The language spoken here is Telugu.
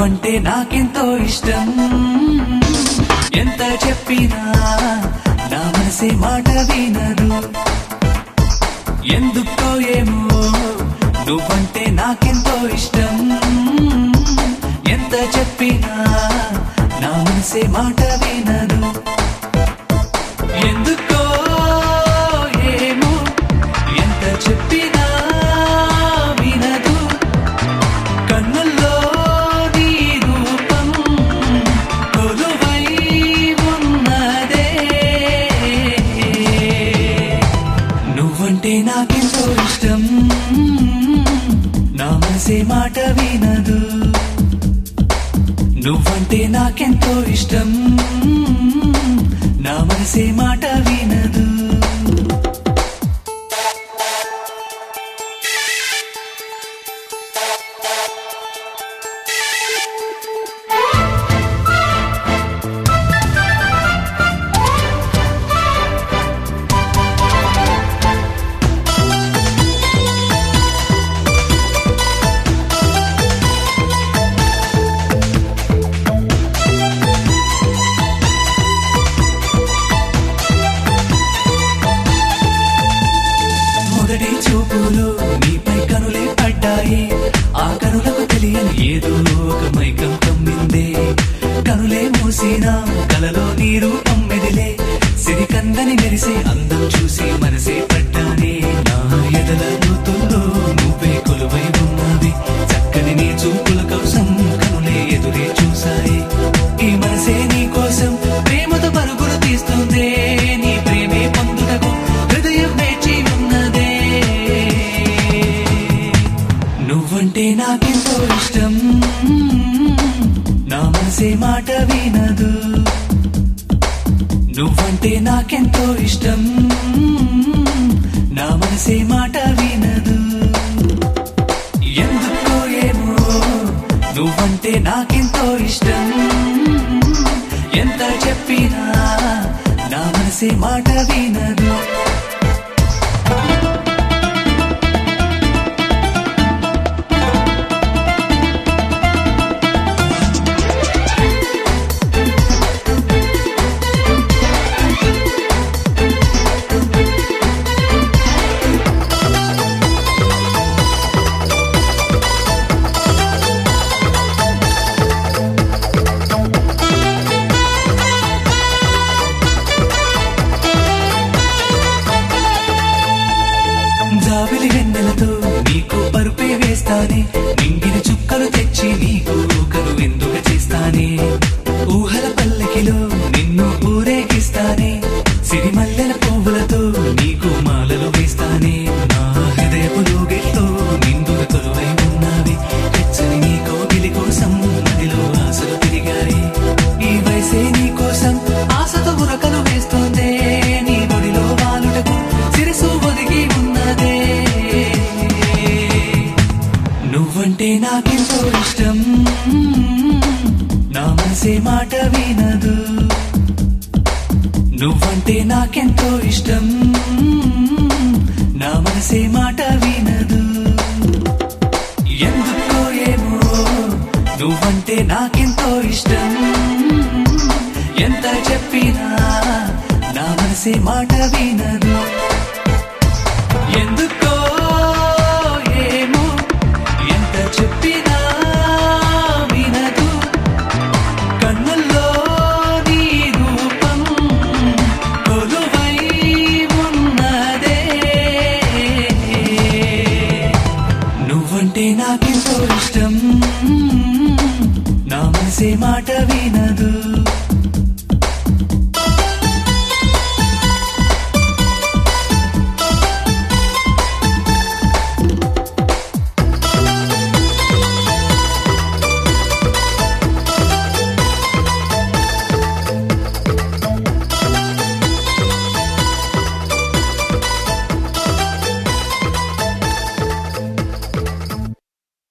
నువ్వంటే నాకెంతో ఇష్టం ఎంత చెప్పినా నా మనసే మాట వినదు ఎందుకో ఏమో నువ్వంటే నాకెంతో ఇష్టం ఎంత చెప్పినా నా మనసే మాట వినదు ఎందుకో ఏమో ఎంత చెప్పినా వినదు కన్నుల్లో నీ రూపం కొలువై ఉన్నదే నువ్వంటే నాకెంతో ఇష్టం నా మనసే మాట వినదు నువ్వంటే నాకెంతో ఇష్టం నా మనసే మాట వినదు మొదటి చూపులో నీపై కనులే పడ్డాయి ఆ కనులకు తెలియని ఏదో ఒక మైకం కమ్మిందే కనులే మూసిన కలలో నీ రూపం మెదిలే సిరికందని మెరిసే అందం చూసి మనసే పడ్డానే నా ఎదల ఋతుల్లో నువ్వే కొలువై ఉన్నవి చక్కని నీ చూపుల కోసం కనులే ఎదురే చూశాయి ఈ మనసే నీ కోసం ప్రేమతో పరుగులు తీస్తుందే నీ ప్రేమే పొందుటకు హృదయం వేచి ఉన్నదే నువ్వంటే నాకెంతో ఇష్టం నా మనసే మాట వినదు నువ్వంటే నాకెంతో ఇష్టం నా మనసే మాట వినదు ఎందుకో ఏమో నువ్వంటే నాకెంతో ఇష్టం ఎంత చెప్పినా నా మనసే మాట వినదు జాబిలి వెన్నెలతో నీకు పరుపే వేస్తానే నింగిన చుక్కలు తెచ్చి నీకు కనువిందుగా చేస్తానే ఊహల పల్లకిలో నిన్ను ఊరేగిస్తానే సిరిమల్లెల పువ్వులతో నీకు మాలలు వేస్తానే నా హృదయపు లోగితో నిండుగా కొలువై ఉన్నావి వెచ్చని నీ కోగిలి కోసం నదిలో ఆశలు తిరిగాయి ఈ వయసే నీ కోసం ఆశతో ఉరకలు వేస్తుందే నీ ఒడిలో వాలుటకు సిరిసు ఒదిగి ఉన్నదే నువ్వంటే నాకెంతో ఇష్టం నా మనసే మాట వినదు నువ్వంటే నాకెంతో ఇష్టం నా మనసే మాట వినదు ఎందుకో ఏమో నువ్వంటే నాకెంతో ఇష్టం ఎంత చెప్పినా నా మనసే మాట వినదు